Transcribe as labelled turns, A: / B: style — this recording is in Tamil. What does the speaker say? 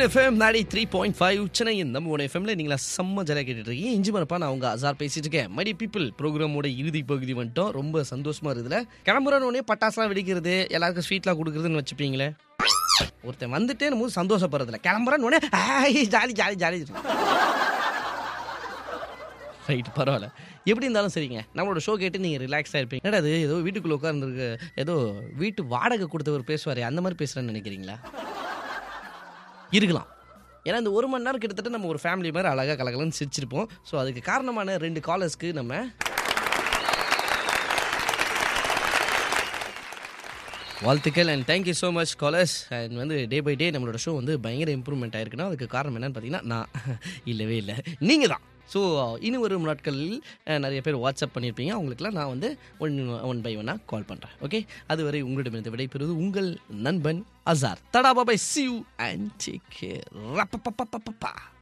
A: சூரியன் எஃப்எம் நாடி த்ரீ பாயிண்ட் ஃபைவ் சென்னையின் நம்ம உடைய எஃப்எம்ல நீங்களா செம்ம ஜாலியாக கேட்டுட்டு இருக்கீங்க இஞ்சி மரப்பா நான் உங்க அசார் பேசிட்டு இருக்கேன் மடி பீப்புள் ப்ரோக்ராமோட இறுதி பகுதி வந்துட்டோம் ரொம்ப சந்தோஷமா இருக்குதுல கிளம்புறோன்னே பட்டாசுலாம் வெடிக்கிறது எல்லாருக்கும் ஸ்வீட்லாம் கொடுக்குறதுன்னு வச்சுப்பீங்களே ஒருத்தன் வந்துட்டே நம்ம சந்தோஷப்படுறதில்ல கிளம்புறோன்னு ஜாலி ஜாலி ஜாலி ரைட் பரவாயில்ல எப்படி இருந்தாலும் சரிங்க நம்மளோட ஷோ கேட்டு நீங்கள் ரிலாக்ஸாக இருப்பீங்க என்னடா அது ஏதோ வீட்டுக்குள்ளே உட்காந்துருக்கு ஏதோ வீட்டு வாடகை கொடுத்தவர் பேசுவார் அந்த மாதிரி பேசுகிறேன்னு நினைக்கிறீங்களா இருக்கலாம் ஏன்னா இந்த ஒரு மணி நேரம் கிட்டத்தட்ட நம்ம ஒரு ஃபேமிலி மாதிரி அழகாக கலகலன்னு சிரிச்சிருப்போம் ஸோ அதுக்கு காரணமான ரெண்டு காலர்ஸ்க்கு நம்ம வாழ்த்துக்கள் and thank you so much callers and வந்து டே பை டே நம்மளோட ஷோ வந்து பயங்கர இம்ப்ரூவ்மெண்ட் ஆயிருக்குன்னா அதுக்கு காரணம் என்னன்னு பார்த்தீங்கன்னா நான் இல்லவே இல்லை நீங்கள் தான் ஸோ இனி வரும் நாட்களில் அஹ், நிறைய பேர் வாட்ஸ்அப் பண்ணியிருப்பீங்க அவங்களுக்குலாம் நான் வந்து ஒன் ஒன் பை ஒன்னாக கால் பண்ணுறேன் ஓகே அதுவரை உங்களிடமிருந்து விடைபெறுவது உங்கள் நண்பன் அசார் தடா bye bye see you and take care